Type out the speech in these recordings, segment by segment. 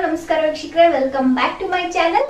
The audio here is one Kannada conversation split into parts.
ನಮಸ್ಕಾರ ವೀಕ್ಷಕರೇ welcome back to my channel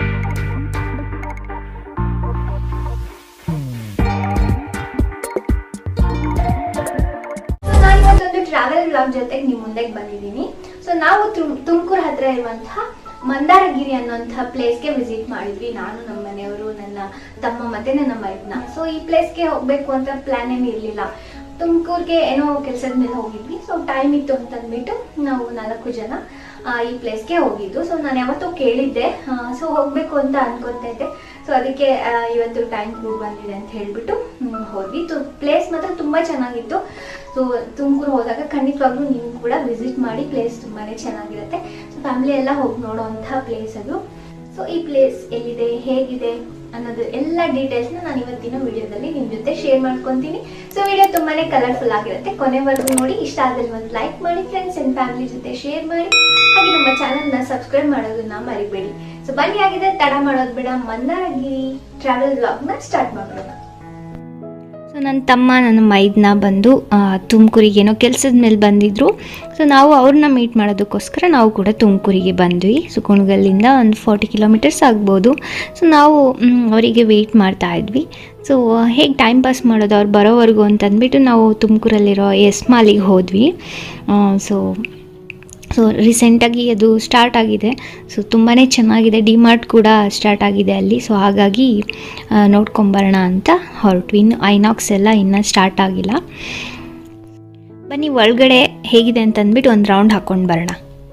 ನಾನು ಇವತ್ತೊಂದು ಟ್ರಾವೆಲ್ ಬ್ಲಾಗ್ ಜೊತೆಗೆ ನಿಮ್ಮ ಮುಂದೆಗೆ ಬಂದಿದ್ದೀನಿ ಸೊ ನಾವು ತುಮಕೂರು ಹತ್ರ ಇರುವಂತಹ ಮಂದಾರಗಿರಿ ಅನ್ನುವಂತಹ ಪ್ಲೇಸ್ಗೆ ವಿಸಿಟ್ ಮಾಡಿದ್ವಿ ನಾನು ನಮ್ಮ ಮನೆಯವರು ನನ್ನ ತಮ್ಮ ಮತ್ತೆ ನನ್ನ ಮೈದ್ನ ಸೊ ಈ ಪ್ಲೇಸ್ಗೆ ಹೋಗ್ಬೇಕು ಅಂತ ಪ್ಲಾನ್ ಏನು ಇರಲಿಲ್ಲ ತುಮಕೂರ್ಗೆ ಏನೋ ಕೆಲಸದ ಮೇಲೆ ಹೋಗಿದ್ವಿ ಸೊ ಟೈಮ್ ಇತ್ತು ಅಂತ ಅಂದ್ಬಿಟ್ಟು ನಾವು ನಾಲ್ಕು ಜನ ಆ, ಈ ಪ್ಲೇಸ್ಗೆ ಹೋಗಿದ್ದು ಸೊ ನಾನು ಯಾವತ್ತೂ ಕೇಳಿದ್ದೆ ಸೊ ಹೋಗ್ಬೇಕು ಅಂತ ಅನ್ಕೊತಾ ಇದ್ದೆ ಸೊ ಅದಕ್ಕೆ ಆ, ಇವತ್ತು ಟೈಮ್ ಕೂಡ ಬಂದಿದೆ ಅಂತ ಹೇಳ್ಬಿಟ್ಟು ಹ್ಮ್, ಹೋದ್ವಿ ಪ್ಲೇಸ್ ಮಾತ್ರ ತುಂಬಾ ಚೆನ್ನಾಗಿತ್ತು ಸೊ ತುಮಕೂರು ಹೋದಾಗ ಖಂಡಿತವಾಗ್ಲೂ ನೀವು ಕೂಡ ವಿಸಿಟ್ ಮಾಡಿ ಪ್ಲೇಸ್ ತುಂಬಾನೇ ಚೆನ್ನಾಗಿರುತ್ತೆ ಸೊ ಫ್ಯಾಮಿಲಿ ಎಲ್ಲ ಹೋಗಿ ನೋಡೋವಂತಹ ಪ್ಲೇಸ್ ಅದು ಸೊ ಈ ಪ್ಲೇಸ್ ಎಲ್ಲಿದೆ ಹೇಗಿದೆ ಅನ್ನೋದು ಎಲ್ಲ ಡೀಟೇಲ್ಸ್ನ ನಾನು ಇವತ್ತಿನ ವಿಡಿಯೋದಲ್ಲಿ ನಿಮ್ಮ ಜೊತೆ ಶೇರ್ ಮಾಡ್ಕೊತೀನಿ ಸೊ ವಿಡಿಯೋ ತುಂಬಾನೇ ಕಲರ್ಫುಲ್ ಆಗಿರುತ್ತೆ ಕೊನೆವರೆಗೂ ನೋಡಿ ಇಷ್ಟ ಆದಲ್ಲಿ ಒಂದು ಲೈಕ್ ಮಾಡಿ ಫ್ರೆಂಡ್ಸ್ ಅಂಡ್ ಫ್ಯಾಮಿಲಿ ಜೊತೆ ಶೇರ್ ಮಾಡಿ ಹಾಗೆ ನಮ್ಮ ಚಾನಲ್ನ ಸಬ್ಸ್ಕ್ರೈಬ್ ಮಾಡೋದನ್ನ ಮರಿಬೇಡಿ ಸೊ ಬನ್ನಿ ಆಗಿದೆ ತಡ ಮಾಡೋದು ಬೇಡ ಮಂದಾರಗಿರಿ ಟ್ರಾವೆಲ್ ಬ್ಲಾಗ್ನ ಸ್ಟಾರ್ಟ್ ಮಾಡೋಣ ಸೊ ನನ್ನ ತಮ್ಮ ನನ್ನ ಮೈದ್ನ ಬಂದು ತುಮಕೂರಿಗೆ ಏನೋ ಕೆಲಸದ ಮೇಲೆ ಬಂದಿದ್ದರು ಸೊ ನಾವು ಅವ್ರನ್ನ ಮೀಟ್ ಮಾಡೋದಕ್ಕೋಸ್ಕರ ನಾವು ಕೂಡ ತುಮಕೂರಿಗೆ ಬಂದ್ವಿ ಸೊ ಕುಣಗಲ್ಲಿಂದ ಒಂದು ಫಾರ್ಟಿ ಕಿಲೋಮೀಟರ್ಸ್ ಆಗ್ಬೋದು ಸೊ ನಾವು ಮ್, ಅವರಿಗೆ ವೆಯ್ಟ್ ಮಾಡ್ತಾ ಇದ್ವಿ ಸೊ ಹೇಗೆ ಟೈಮ್ ಪಾಸ್ ಮಾಡೋದು ಅವ್ರು ಬರೋವರೆಗೂ ಅಂತ ಅಂದ್ಬಿಟ್ಟು ನಾವು ತುಮಕೂರಲ್ಲಿರೋ ಎಸ್ ಮಾಲಿಗೆ ಹೋದ್ವಿ ಸೊ ಸೊ ರೀಸೆಂಟಾಗಿ ಅದು ಸ್ಟಾರ್ಟ್ ಆಗಿದೆ ಸೊ ತುಂಬಾ ಚೆನ್ನಾಗಿದೆ ಡಿಮಾರ್ಟ್ ಕೂಡ ಸ್ಟಾರ್ಟ್ ಆಗಿದೆ ಅಲ್ಲಿ ಸೊ ಹಾಗಾಗಿ ಆ, ನೋಡ್ಕೊಂಬರೋಣ ಅಂತ ಹೊರಟ್ವಿ ಇನ್ನು ಐನಾಕ್ಸ್ ಎಲ್ಲ ಇನ್ನೂ ಸ್ಟಾರ್ಟ್ ಆಗಿಲ್ಲ ಬನ್ನಿ ಒಳಗಡೆ ಹೇಗಿದೆ ಅಂತ ಅಂದ್ಬಿಟ್ಟು ಒಂದು ರೌಂಡ್ ಹಾಕ್ಕೊಂಡು ಬರೋಣ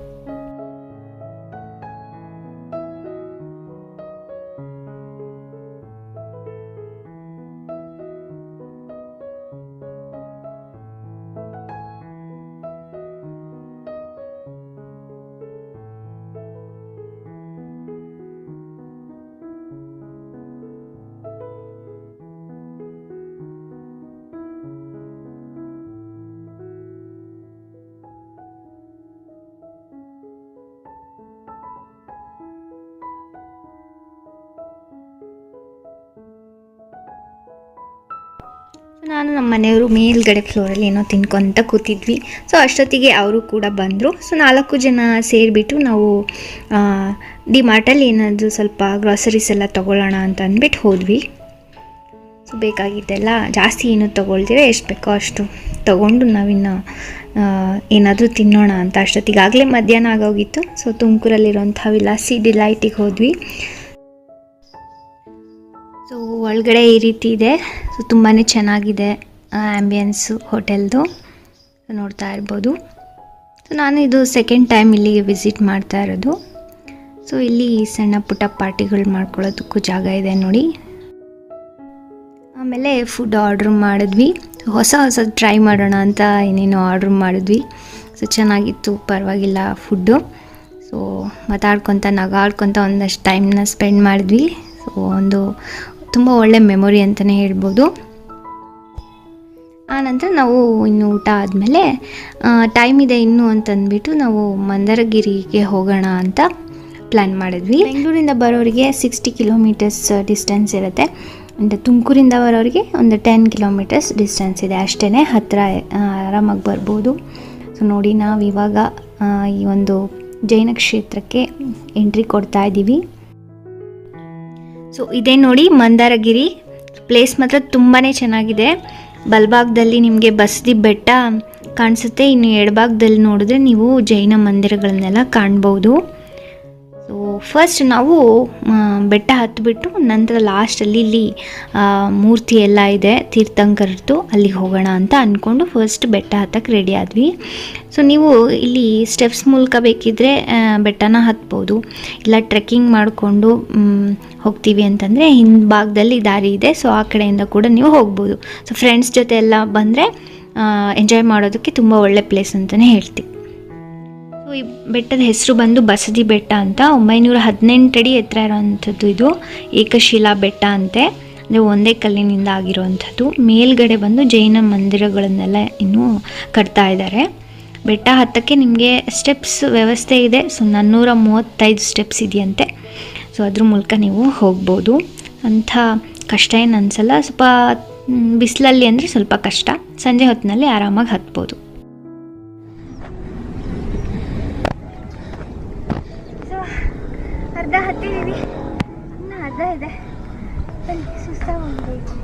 ನಾನು ನಮ್ಮ ಮನೆಯವರು ಮೇಲ್ಗಡೆ ಫ್ಲೋರಲ್ಲಿ ಏನೋ ತಿನ್ಕೊಂತ ಕೂತಿದ್ವಿ ಸೊ ಅಷ್ಟೊತ್ತಿಗೆ ಅವರು ಕೂಡ ಬಂದರು ಸೊ ನಾಲ್ಕು ಜನ ಸೇರಿಬಿಟ್ಟು ನಾವು ಡಿ ಮಾರ್ಟಲ್ಲಿ ಏನಾದರೂ ಸ್ವಲ್ಪ ಗ್ರಾಸರೀಸ್ ಎಲ್ಲ ತೊಗೊಳ್ಳೋಣ ಅಂತ ಅಂದ್ಬಿಟ್ಟು ಹೋದ್ವಿ ಸೊ ಬೇಕಾಗಿದ್ದೆಲ್ಲ ಜಾಸ್ತಿ ಏನು ತೊಗೊಳ್ತೀರ ಎಷ್ಟು ಬೇಕೋ ಅಷ್ಟು ತೊಗೊಂಡು ನಾವಿನ್ನು ಏನಾದರೂ ತಿನ್ನೋಣ ಅಂತ ಅಷ್ಟೊತ್ತಿಗಾಗಲೇ ಮಧ್ಯಾಹ್ನ ಆಗೋಗಿತ್ತು ಸೊ ತುಮಕೂರಲ್ಲಿರುವಂಥ ವಿಲಾಸಿ ಡಿಲೈಟಿಗೆ ಹೋದ್ವಿ ಸೊ ಒಳಗಡೆ ಈ ರೀತಿ ಇದೆ ಸೊ ತುಂಬಾ ಚೆನ್ನಾಗಿದೆ ಆ್ಯಂಬಿಯನ್ಸು ಹೋಟೆಲ್ದು ನೋಡ್ತಾ ಇರ್ಬೋದು ಸೊ ನಾನು ಇದು ಸೆಕೆಂಡ್ ಟೈಮ್ ಇಲ್ಲಿಗೆ ವಿಸಿಟ್ ಮಾಡ್ತಾ ಇರೋದು ಸೊ ಇಲ್ಲಿ ಸಣ್ಣ ಪುಟ್ಟ ಪಾರ್ಟಿಗಳು ಮಾಡ್ಕೊಳ್ಳೋದಕ್ಕೂ ಜಾಗ ಇದೆ ನೋಡಿ ಆಮೇಲೆ ಫುಡ್ ಆರ್ಡ್ರ್ ಮಾಡಿದ್ವಿ ಹೊಸ ಹೊಸ ಟ್ರೈ ಮಾಡೋಣ ಅಂತ ಏನೇನೋ ಆರ್ಡ್ರ್ ಮಾಡಿದ್ವಿ ಸೊ ಚೆನ್ನಾಗಿತ್ತು ಪರವಾಗಿಲ್ಲ ಫುಡ್ಡು ಸೊ ಮಾತಾಡ್ಕೊತ ನಗಾಡ್ಕೊತ ಒಂದಷ್ಟು ಟೈಮ್ನ ಸ್ಪೆಂಡ್ ಮಾಡಿದ್ವಿ ಸೊ ಒಂದು ತುಂಬ ಒಳ್ಳೆ ಮೆಮೊರಿ ಅಂತಲೇ ಹೇಳ್ಬೋದು ಆ ನಂತರ ನಾವು ಇನ್ನು ಊಟ ಆದಮೇಲೆ ಟೈಮ್ ಇದೆ ಇನ್ನು ಅಂತಂದ್ಬಿಟ್ಟು ನಾವು ಮಂದರಗಿರಿಗೆ ಹೋಗೋಣ ಅಂತ ಪ್ಲ್ಯಾನ್ ಮಾಡಿದ್ವಿ ಬೆಂಗಳೂರಿಂದ ಬರೋರಿಗೆ ಸಿಕ್ಸ್ಟಿ ಕಿಲೋಮೀಟರ್ಸ್ ಡಿಸ್ಟೆನ್ಸ್ ಇರುತ್ತೆ ಅಂದರೆ ತುಮಕೂರಿಂದ ಬರೋರಿಗೆ ಒಂದು ಟೆನ್ ಕಿಲೋಮೀಟರ್ಸ್ ಡಿಸ್ಟೆನ್ಸ್ ಇದೆ ಅಷ್ಟೇ ಹತ್ತಿರ ಆರಾಮಾಗಿ ಬರ್ಬೋದು ಸೊ ನೋಡಿ ನಾವು ಇವಾಗ ಆ, ಈ ಒಂದು ಜೈನ ಕ್ಷೇತ್ರಕ್ಕೆ ಎಂಟ್ರಿ ಕೊಡ್ತಾ ಇದ್ದೀವಿ ಸೊ ಇದೇ ನೋಡಿ ಮಂದಾರಗಿರಿ ಪ್ಲೇಸ್ ಮಾತ್ರ ತುಂಬಾ ಚೆನ್ನಾಗಿದೆ ಬಲ್ಭಾಗದಲ್ಲಿ ನಿಮಗೆ ಬಸ್ದಿ ಬೆಟ್ಟ ಕಾಣಿಸುತ್ತೆ ಇನ್ನು ಎಡಭಾಗದಲ್ಲಿ ನೋಡಿದ್ರೆ ನೀವು ಜೈನ ಮಂದಿರಗಳನ್ನೆಲ್ಲ ಕಾಣ್ಬೋದು ಸೊ ಫಸ್ಟ್ ನಾವು ಆ, ಬೆಟ್ಟ ಹತ್ತಿಬಿಟ್ಟು ನಂತರ ಲಾಸ್ಟಲ್ಲಿ ಇಲ್ಲಿ ಆ, ಮೂರ್ತಿ ಎಲ್ಲ ಇದೆ ತೀರ್ಥಂಕರದ್ದು ಅಲ್ಲಿಗೆ ಹೋಗೋಣ ಅಂತ ಅಂದ್ಕೊಂಡು ಫಸ್ಟ್ ಬೆಟ್ಟ ಹತ್ತಕ್ಕೆ ರೆಡಿ ಆದ್ವಿ ಸೊ ನೀವು ಇಲ್ಲಿ ಸ್ಟೆಪ್ಸ್ ಮೂಲಕ ಬೇಕಿದ್ದರೆ ಆ, ಬೆಟ್ಟನ ಹತ್ಬೋದು ಇಲ್ಲ ಟ್ರೆಕ್ಕಿಂಗ್ ಮಾಡಿಕೊಂಡು ಹೋಗ್ತೀವಿ ಅಂತಂದರೆ ಹಿಂಭಾಗದಲ್ಲಿ ದಾರಿ ಇದೆ ಸೊ ಆ ಕಡೆಯಿಂದ ಕೂಡ ನೀವು ಹೋಗ್ಬೋದು ಸೊ ಫ್ರೆಂಡ್ಸ್ ಜೊತೆ ಎಲ್ಲ ಬಂದರೆ ಎಂಜಾಯ್ ಮಾಡೋದಕ್ಕೆ ತುಂಬ ಒಳ್ಳೆ ಪ್ಲೇಸ್ ಅಂತಲೇ ಹೇಳ್ತೀವಿ ಸೊ ಈ ಬೆಟ್ಟದ ಹೆಸರು ಬಂದು ಬಸದಿ ಬೆಟ್ಟ ಅಂತ ಒಂಬೈನೂರ ಹದಿನೆಂಟು ಅಡಿ ಎತ್ತರ ಇರೋವಂಥದ್ದು ಇದು ಏಕಶಿಲಾ ಬೆಟ್ಟ ಅಂತೆ ಅಂದರೆ ಒಂದೇ ಕಲ್ಲಿನಿಂದ ಆಗಿರುವಂಥದ್ದು ಮೇಲ್ಗಡೆ ಬಂದು ಜೈನ ಮಂದಿರಗಳನ್ನೆಲ್ಲ ಇನ್ನೂ ಕಟ್ತಾ ಇದ್ದಾರೆ ಬೆಟ್ಟ ಹತ್ತಕ್ಕೆ ನಿಮಗೆ ಸ್ಟೆಪ್ಸ್ ವ್ಯವಸ್ಥೆ ಇದೆ ಸೊ ನಾನ್ನೂರ ಮೂವತ್ತೈದು ಸ್ಟೆಪ್ಸ್ ಇದೆಯಂತೆ ಸೊ ಅದ್ರ ಮೂಲಕ ನೀವು ಹೋಗ್ಬೋದು ಅಂಥ ಕಷ್ಟ ಏನು ಅನಿಸಲ್ಲ ಸ್ವಲ್ಪ ಮ್, ಬಿಸಿಲಲ್ಲಿ ಅಂದರೆ ಸ್ವಲ್ಪ ಕಷ್ಟ ಸಂಜೆ ಹೊತ್ತಿನಲ್ಲಿ ಆರಾಮಾಗಿ ಹತ್ಬೋದು ಸೊ ಅರ್ಧ ಹತ್ತಿದೀವಿ ಇನ್ನು ಅರ್ಧ ಇದೆ ಬನ್ನಿ ಸುಸ್ತಾಗೋಗ್ಬೇಕು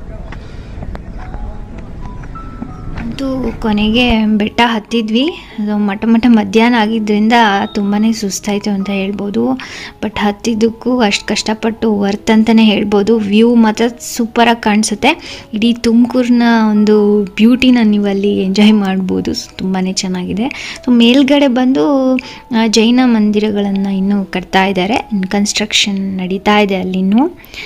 ಅಂತೂ ಕೊನೆಗೆ ಬೆಟ್ಟ ಹತ್ತಿದ್ವಿ ಅದು ಮಠ ಮಠ ಮಧ್ಯಾಹ್ನ ಆಗಿದ್ದರಿಂದ ತುಂಬಾ ಸುಸ್ತಾಯಿತು ಅಂತ ಹೇಳ್ಬೋದು ಬಟ್ ಹತ್ತಿದ್ದಕ್ಕೂ ಅಷ್ಟು ಕಷ್ಟಪಟ್ಟು ವರ್ತ್ ಅಂತಲೇ ಹೇಳ್ಬೋದು ವ್ಯೂ ಮಾತ್ರ ಸೂಪರಾಗಿ ಕಾಣಿಸುತ್ತೆ ಇಡೀ ತುಮಕೂರಿನ ಒಂದು ಬ್ಯೂಟಿನ ನೀವು ಅಲ್ಲಿ ಎಂಜಾಯ್ ಮಾಡ್ಬೋದು ತುಂಬಾ ಚೆನ್ನಾಗಿದೆ ಸೊ ಮೇಲ್ಗಡೆ ಬಂದು ಆ, ಜೈನ ಮಂದಿರಗಳನ್ನು ಇನ್ನೂ ಕಟ್ತಾ ಇದ್ದಾರೆ ಕನ್ಸ್ಟ್ರಕ್ಷನ್ ನಡೀತಾ ಇದೆ ಅಲ್ಲಿನ್ನೂ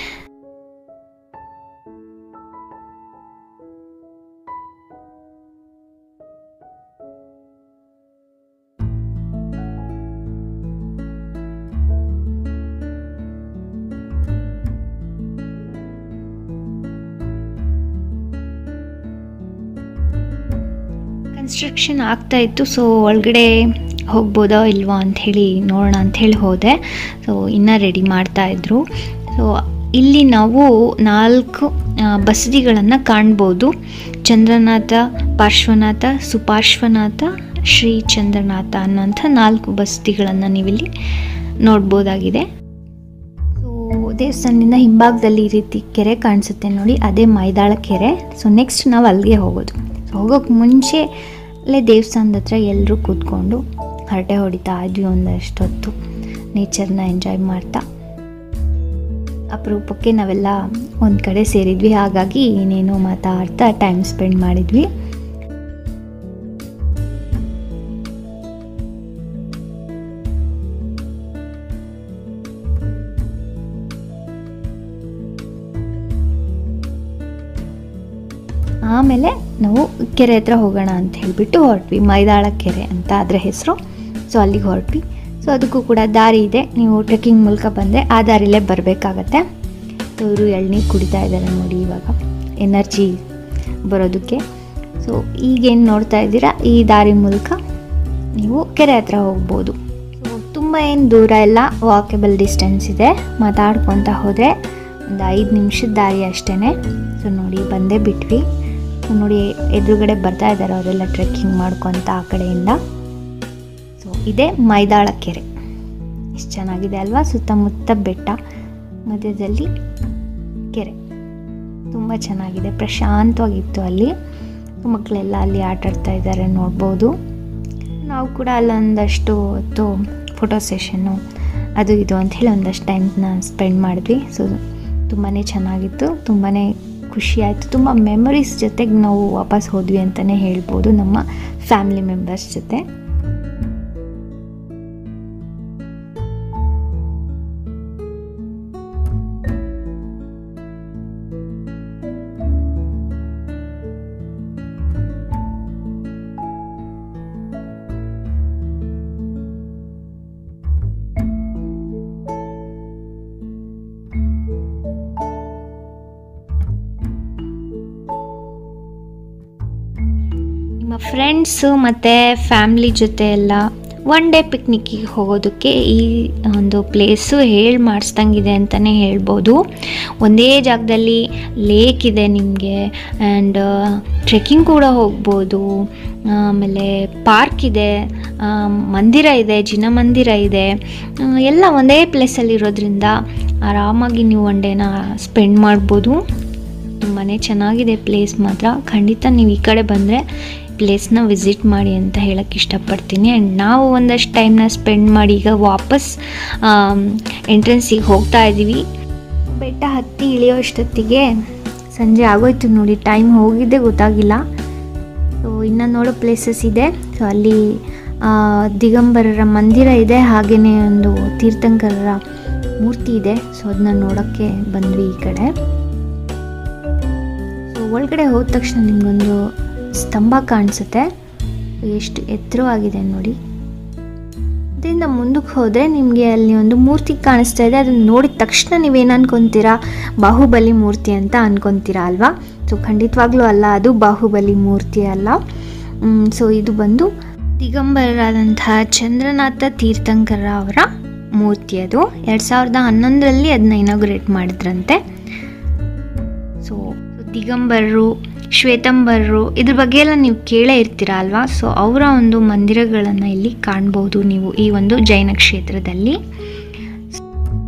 ಕನ್ಸ್ಟ್ರಕ್ಷನ್ ಆಗ್ತಾ ಇತ್ತು ಸೊ ಒಳಗಡೆ ಹೋಗ್ಬೋದೋ ಇಲ್ವೋ ಅಂಥೇಳಿ ನೋಡೋಣ ಅಂಥೇಳಿ ಹೋದೆ ಸೊ ಇನ್ನೂ ರೆಡಿ ಮಾಡ್ತಾ ಇದ್ರು ಸೊ ಇಲ್ಲಿ ನಾವು ನಾಲ್ಕು ಆ, ಬಸದಿಗಳನ್ನು ಕಾಣ್ಬೋದು ಚಂದ್ರನಾಥ ಪಾರ್ಶ್ವನಾಥ ಸುಪಾರ್ಶ್ವನಾಥ ಶ್ರೀ ಚಂದ್ರನಾಥ ಅನ್ನೋಂಥ ನಾಲ್ಕು ಬಸದಿಗಳನ್ನು ನೀವಿಲ್ಲಿ ನೋಡ್ಬೋದಾಗಿದೆ ಸೊ ದೇವಸ್ಥಾನದಿಂದ ಹಿಂಭಾಗದಲ್ಲಿ ಈ ರೀತಿ ಕೆರೆ ಕಾಣಿಸುತ್ತೆ ನೋಡಿ ಅದೇ ಮೈದಾಳ ಕೆರೆ ಸೊ ನೆಕ್ಸ್ಟ್ ನಾವು ಅಲ್ಲಿಗೆ ಹೋಗೋದು ಸೊ ಹೋಗೋಕ್ಕೆ ಮುಂಚೆ ಅಲ್ಲೇ ದೇವಸ್ಥಾನದ ಹತ್ರ ಎಲ್ಲರೂ ಕೂತ್ಕೊಂಡು ಹರಟೆ ಹೊಡಿತಾ ಇದ್ವಿ ಒಂದಷ್ಟು ಹೊತ್ತು ನೇಚರ್ನ ಎಂಜಾಯ್ ಮಾಡ್ತಾ ಅಪರೂಪಕ್ಕೆ ನಾವೆಲ್ಲ ಒಂದು ಕಡೆ ಸೇರಿದ್ವಿ ಹಾಗಾಗಿ ಏನೇನೋ ಮಾತಾಡ್ತಾ ಟೈಮ್ ಸ್ಪೆಂಡ್ ಮಾಡಿದ್ವಿ ಆಮೇಲೆ ನಾವು ಕೆರೆ ಹತ್ರ ಹೋಗೋಣ ಅಂತ ಹೇಳಿಬಿಟ್ಟು ಹೊರಟ್ವಿ ಮೈದಾಳ ಕೆರೆ ಅಂತ ಅದರ ಹೆಸರು ಸೊ ಅಲ್ಲಿಗೆ ಹೊರಟ್ವಿ ಸೊ ಅದಕ್ಕೂ ಕೂಡ ದಾರಿ ಇದೆ ನೀವು ಟ್ರೆಕ್ಕಿಂಗ್ ಮೂಲಕ ಬಂದರೆ ಆ ದಾರಿಲೇ ಬರಬೇಕಾಗತ್ತೆ ಇವರು ಎಳ್ನೀರು ಕುಡಿತಾ ಇದ್ದಾರೆ ನೋಡಿ ಇವಾಗ ಎನರ್ಜಿ ಬರೋದಕ್ಕೆ ಸೊ ಈಗೇನು ನೋಡ್ತಾ ಇದ್ದೀರಾ ಈ ದಾರಿ ಮೂಲಕ ನೀವು ಕೆರೆ ಹತ್ರ ಹೋಗ್ಬೋದು ಸೊ ತುಂಬ ಏನು ದೂರ ಇಲ್ಲ ವಾಕೇಬಲ್ ಡಿಸ್ಟೆನ್ಸ್ ಇದೆ ಮಾತಾಡ್ಕೊತ ಹೋದರೆ ಒಂದು ಐದು ನಿಮಿಷದ ದಾರಿ ಅಷ್ಟೇ ಸೊ ನೋಡಿ ಬಂದೇ ಬಿಟ್ವಿ ಸೊ ನೋಡಿ ಎದುರುಗಡೆ ಬರ್ತಾ ಇದ್ದಾರೆ ಅವರೆಲ್ಲ ಟ್ರೆಕ್ಕಿಂಗ್ ಮಾಡ್ಕೊತ ಆ ಕಡೆಯಿಂದ ಸೊ ಇದೇ ಮೈದಾಳ ಕೆರೆ ಎಷ್ಟು ಚೆನ್ನಾಗಿದೆ ಅಲ್ವಾ ಸುತ್ತಮುತ್ತ ಬೆಟ್ಟ ಮಧ್ಯದಲ್ಲಿ ಕೆರೆ ತುಂಬ ಚೆನ್ನಾಗಿದೆ ಪ್ರಶಾಂತವಾಗಿತ್ತು ಅಲ್ಲಿ ಮಕ್ಕಳೆಲ್ಲ ಅಲ್ಲಿ ಆಟ ಆಡ್ತಾ ಇದ್ದಾರೆ ನೋಡ್ಬೋದು ನಾವು ಕೂಡ ಅಲ್ಲೊಂದಷ್ಟು ಹೊತ್ತು ಫೋಟೋ ಸೆಷನ್ನು ಅದು ಇದು ಅಂಥೇಳಿ ಒಂದಷ್ಟು ಟೈಮ್ನ ಸ್ಪೆಂಡ್ ಮಾಡಿದ್ವಿ ಸೊ ತುಂಬಾ ಚೆನ್ನಾಗಿತ್ತು ತುಂಬಾ ಖುಷಿ ಆಯಿತು ತುಂಬ ಮೆಮೊರೀಸ್ ಜೊತೆಗೆ ನಾವು ವಾಪಸ್ ಹೋದ್ವಿ ಅಂತಲೇ ಹೇಳ್ಬೋದು ನಮ್ಮ ಫ್ಯಾಮಿಲಿ ಮೆಂಬರ್ಸ್ ಜೊತೆ ನಿಮ್ಮ ಫ್ರೆಂಡ್ಸು ಮತ್ತು ಫ್ಯಾಮ್ಲಿ ಜೊತೆ ಎಲ್ಲ ಒನ್ ಡೇ ಪಿಕ್ನಿಕ್ಕಿಗೆ ಹೋಗೋದಕ್ಕೆ ಈ ಒಂದು ಪ್ಲೇಸು ಹೇಳಿ ಮಾಡಿಸ್ದಂಗಿದೆ ಅಂತಲೇ ಹೇಳ್ಬೋದು ಒಂದೇ ಜಾಗದಲ್ಲಿ ಲೇಕ್ ಇದೆ ನಿಮಗೆ ಆ್ಯಂಡ್ ಟ್ರೆಕ್ಕಿಂಗ್ ಕೂಡ ಹೋಗ್ಬೋದು ಆಮೇಲೆ ಪಾರ್ಕ್ ಇದೆ ಆ, ಮಂದಿರ ಇದೆ ಜಿನ ಮಂದಿರ ಇದೆ ಆ, ಎಲ್ಲ ಒಂದೇ ಪ್ಲೇಸಲ್ಲಿ ಇರೋದ್ರಿಂದ ಆರಾಮಾಗಿ ನೀವು ಒನ್ ಡೇನ ಸ್ಪೆಂಡ್ ಮಾಡ್ಬೋದು ತುಂಬಾ ಚೆನ್ನಾಗಿದೆ ಪ್ಲೇಸ್ ಮಾತ್ರ ಖಂಡಿತ ನೀವು ಈ ಕಡೆ ಬಂದರೆ ಪ್ಲೇಸ್ನ ವಿಸಿಟ್ ಮಾಡಿ ಅಂತ ಹೇಳಕ್ಕೆ ಇಷ್ಟಪಡ್ತೀನಿ ಆ್ಯಂಡ್ ನಾವು ಒಂದಷ್ಟು ಟೈಮ್ನ ಸ್ಪೆಂಡ್ ಮಾಡಿ ಈಗ ವಾಪಸ್ ಎಂಟ್ರೆನ್ಸಿಗೆ ಹೋಗ್ತಾ ಇದ್ದೀವಿ ಬೆಟ್ಟ ಹತ್ತಿ ಇಳಿಯೋಷ್ಟೊತ್ತಿಗೆ ಸಂಜೆ ಆಗೋಯ್ತು ನೋಡಿ ಟೈಮ್ ಹೋಗಿದ್ದೇ ಗೊತ್ತಾಗಿಲ್ಲ ಸೊ ಇನ್ನು ನೋಡೋ ಪ್ಲೇಸಸ್ ಇದೆ ಸೊ ಅಲ್ಲಿ ಆ, ದಿಗಂಬರರ ಮಂದಿರ ಇದೆ ಹಾಗೆಯೇ ಒಂದು ತೀರ್ಥಂಕರರ ಮೂರ್ತಿ ಇದೆ ಸೊ ಅದನ್ನ ನೋಡೋಕ್ಕೆ ಬಂದ್ವಿ ಈ ಕಡೆ ಸೊ ಒಳಗಡೆ ಹೋದ ತಕ್ಷಣ ನಿಮಗೊಂದು ಸ್ತಂಭ ಕಾಣಿಸುತ್ತೆ ಎಷ್ಟು ಎತ್ತರವಾಗಿದೆ ನೋಡಿ ಅದರಿಂದ ಮುಂದಕ್ಕೆ ಹೋದರೆ ನಿಮಗೆ ಅಲ್ಲಿ ಒಂದು ಮೂರ್ತಿ ಕಾಣಿಸ್ತಾ ಇದೆ ಅದನ್ನು ನೋಡಿದ ತಕ್ಷಣ ನೀವೇನು ಅನ್ಕೊತೀರಾ ಬಾಹುಬಲಿ ಮೂರ್ತಿ ಅಂತ ಅನ್ಕೊತೀರಾ ಅಲ್ವಾ ಸೊ ಖಂಡಿತವಾಗ್ಲೂ ಅಲ್ಲ ಅದು ಬಾಹುಬಲಿ ಮೂರ್ತಿ ಅಲ್ಲ ಸೊ ಇದು ಬಂದು ದಿಗಂಬರರಾದಂತಹ ಚಂದ್ರನಾಥ ತೀರ್ಥಂಕರ ಅವರ ಮೂರ್ತಿ ಅದು ಎರಡು ಸಾವಿರದ ಹನ್ನೊಂದರಲ್ಲಿ ಅದನ್ನ ಇನಾಗ್ರೇಟ್ ಮಾಡಿದ್ರಂತೆ ಸೊ ದಿಗಂಬರರು ಶ್ವೇತಂಬರರು ಇದ್ರ ಬಗ್ಗೆ ಎಲ್ಲ ನೀವು ಕೇಳೇ ಇರ್ತೀರ ಅಲ್ವಾ ಸೊ ಅವರ ಒಂದು ಮಂದಿರಗಳನ್ನು ಇಲ್ಲಿ ಕಾಣ್ಬೋದು ನೀವು ಈ ಒಂದು ಜೈನ ಕ್ಷೇತ್ರದಲ್ಲಿ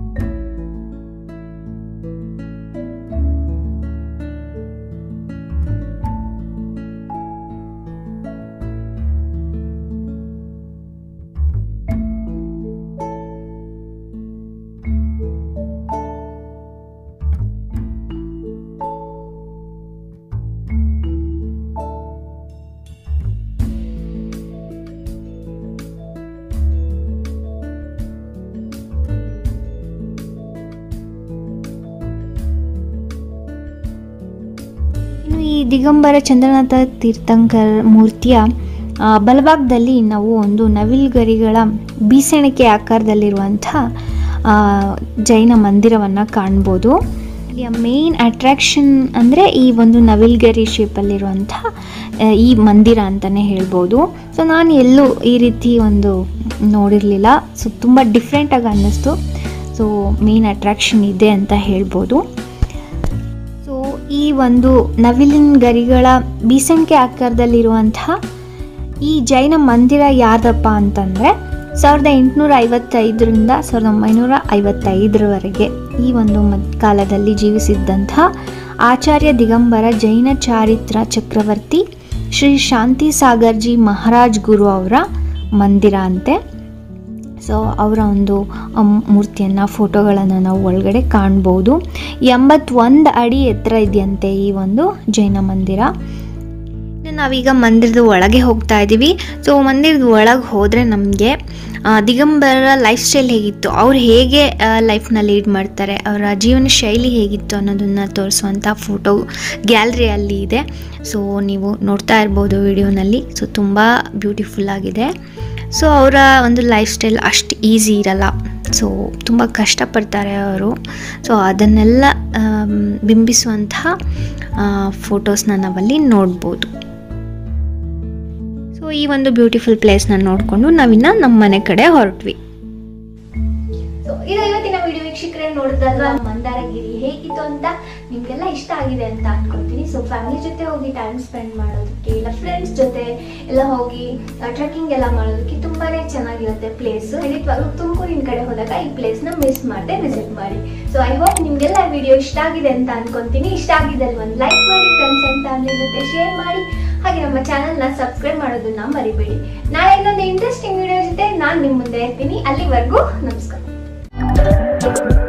ದಿಗಂಬರ ಚಂದ್ರನಾಥ ತೀರ್ಥಂಕರ್ ಮೂರ್ತಿಯ ಆ, ಬಲಭಾಗದಲ್ಲಿ ನಾವು ಒಂದು ನವಿಲುಗರಿಗಳ ಬೀಸಣಿಕೆ ಆಕಾರದಲ್ಲಿರುವಂಥ ಆ, ಜೈನ ಮಂದಿರವನ್ನು ಕಾಣ್ಬೋದು ಇಲ್ಲಿಯ ಮೇನ್ ಅಟ್ರಾಕ್ಷನ್ ಅಂದರೆ ಈ ಒಂದು ನವಿಲ್ಗರಿ ಶೇಪಲ್ಲಿರುವಂಥ ಆ, ಈ ಮಂದಿರ ಅಂತಲೇ ಹೇಳ್ಬೋದು ಸೊ ನಾನು ಎಲ್ಲೂ ಈ ರೀತಿ ಒಂದು ನೋಡಿರಲಿಲ್ಲ ಸೊ ತುಂಬ ಡಿಫ್ರೆಂಟಾಗಿ ಅನ್ನಿಸ್ತು ಸೊ ಮೇನ್ ಅಟ್ರಾಕ್ಷನ್ ಇದೆ ಅಂತ ಹೇಳ್ಬೋದು ಸೊ ಈ ಒಂದು ನವಿಲಿನ ಗರಿಗಳ ಬೀಸಣಿಕೆ ಆಕಾರದಲ್ಲಿರುವಂತಹ ಈ ಜೈನ ಮಂದಿರ ಯಾರ್ದಪ್ಪ ಅಂತಂದರೆ ಸಾವಿರದ ಎಂಟುನೂರ ಐವತ್ತೈದರಿಂದ ಸಾವಿರದ ಒಂಬೈನೂರ ಐವತ್ತೈದರವರೆಗೆ ಈ ಒಂದು ಮದ್ ಕಾಲದಲ್ಲಿ ಜೀವಿಸಿದ್ದಂತಹ ಆಚಾರ್ಯ ದಿಗಂಬರ ಜೈನ ಚಾರಿತ್ರ ಚಕ್ರವರ್ತಿ ಶ್ರೀ ಶಾಂತಿ ಸಾಗರ್ಜಿ ಮಹಾರಾಜ್ ಗುರು ಅವರ ಮಂದಿರ ಅಂತೆ ಸೊ ಅವರ ಒಂದು ಮೂರ್ತಿಯನ್ನು ಫೋಟೋಗಳನ್ನು ನಾವು ಒಳಗಡೆ ಕಾಣ್ಬೋದು ಎಂಬತ್ತೊಂದು ಅಡಿ ಎತ್ತರ ಇದೆಯಂತೆ ಈ ಒಂದು ಜೈನ ಮಂದಿರ ಇನ್ನು ನಾವೀಗ ಮಂದಿರದ ಒಳಗೆ ಹೋಗ್ತಾ ಇದ್ದೀವಿ ಸೊ ಮಂದಿರದ ಒಳಗೆ ಹೋದರೆ ನಮಗೆ ದಿಗಂಬರ ಲೈಫ್ ಸ್ಟೈಲ್ ಹೇಗಿತ್ತು ಅವ್ರು ಹೇಗೆ ಲೈಫ್ನ ಲೀಡ್ ಮಾಡ್ತಾರೆ ಅವರ ಜೀವನ ಶೈಲಿ ಹೇಗಿತ್ತು ಅನ್ನೋದನ್ನು ತೋರಿಸುವಂಥ ಫೋಟೋ ಗ್ಯಾಲರಿ ಅಲ್ಲಿ ಇದೆ ಸೊ ನೀವು ನೋಡ್ತಾ ಇರ್ಬೋದು ವಿಡಿಯೋನಲ್ಲಿ ಸೊ ತುಂಬ ಬ್ಯೂಟಿಫುಲ್ ಆಗಿದೆ ಸೊ ಅವರ ಒಂದು ಲೈಫ್ ಸ್ಟೈಲ್ ಅಷ್ಟು ಈಸಿ ಇರಲ್ಲ ಸೊ ತುಂಬ ಕಷ್ಟಪಡ್ತಾರೆ ಅವರು ಸೊ ಅದನ್ನೆಲ್ಲ ಆಮ್, ಬಿಂಬಿಸುವಂತಹ ಫೋಟೋಸ್ನ ನಾವಲ್ಲಿ ನೋಡ್ಬೋದು ಸೊ ಈ ಒಂದು ಬ್ಯೂಟಿಫುಲ್ ಪ್ಲೇಸ್ನ ನೋಡಿಕೊಂಡು ನಾವಿನ್ನ ನಮ್ಮ ಮನೆ ಕಡೆ ಹೊರಟ್ವಿ ಸೊ ಇದು ಇವತ್ತಿನ ವಿಡಿಯೋ ವೀಕ್ಷಕರೇ ನೋಡಿದ್ರಲ್ವಾ ಮಂದಾರಗಿರಿ ಹೇಗಿತ್ತು ಅಂತ ನಿಮ್ಗೆಲ್ಲ ಇಷ್ಟ ಆಗಿದೆ ಅಂತ ಅನ್ಕೊಂತೀನಿ ಸೊ ಫ್ಯಾಮಿಲಿ ಜೊತೆ ಹೋಗಿ ಟೈಮ್ ಸ್ಪೆಂಡ್ ಮಾಡೋದಕ್ಕೆ ಇಲ್ಲ ಫ್ರೆಂಡ್ಸ್ ಜೊತೆ ಎಲ್ಲ ಹೋಗಿ ಟ್ರೆಕ್ಕಿಂಗ್ ಎಲ್ಲ ಮಾಡೋದಕ್ಕೆ ತುಂಬಾನೇ ಚೆನ್ನಾಗಿರುತ್ತೆ ಪ್ಲೇಸ್ ಖಂಡಿತವಾಗ್ಲೂ ತುಮಕೂರಿನ ಕಡೆ ಹೋದಾಗ ಈ ಪ್ಲೇಸ್ ನ ಮಿಸ್ ಮಾಡದೆ ವಿಸಿಟ್ ಮಾಡಿ ಸೊ ಐ ಹೋಪ್ ನಿಮ್ಗೆಲ್ಲ ವಿಡಿಯೋ ಇಷ್ಟ ಆಗಿದೆ ಅಂತ ಅನ್ಕೊಂತೀನಿ ಇಷ್ಟ ಆಗಿದ್ದಲ್ಲಿ ಒಂದು ಲೈಕ್ ಮಾಡಿ ಫ್ರೆಂಡ್ಸ್ ಅಂಡ್ ಫ್ಯಾಮಿಲಿ ಜೊತೆ ಶೇರ್ ಮಾಡಿ ಹಾಗೆ ನಮ್ಮ ಚಾನಲ್ ನ ಸಬ್ಸ್ಕ್ರೈಬ್ ಮಾಡೋದನ್ನ ಮರಿಬೇಡಿ ನಾಳೆ ಇನ್ನೊಂದು ಇಂಟ್ರೆಸ್ಟಿಂಗ್ ವಿಡಿಯೋ ಜೊತೆ ನಾನು ನಿಮ್ ಮುಂದೆ ಇರ್ತೀನಿ ಅಲ್ಲಿವರೆಗೂ ನಮಸ್ಕಾರ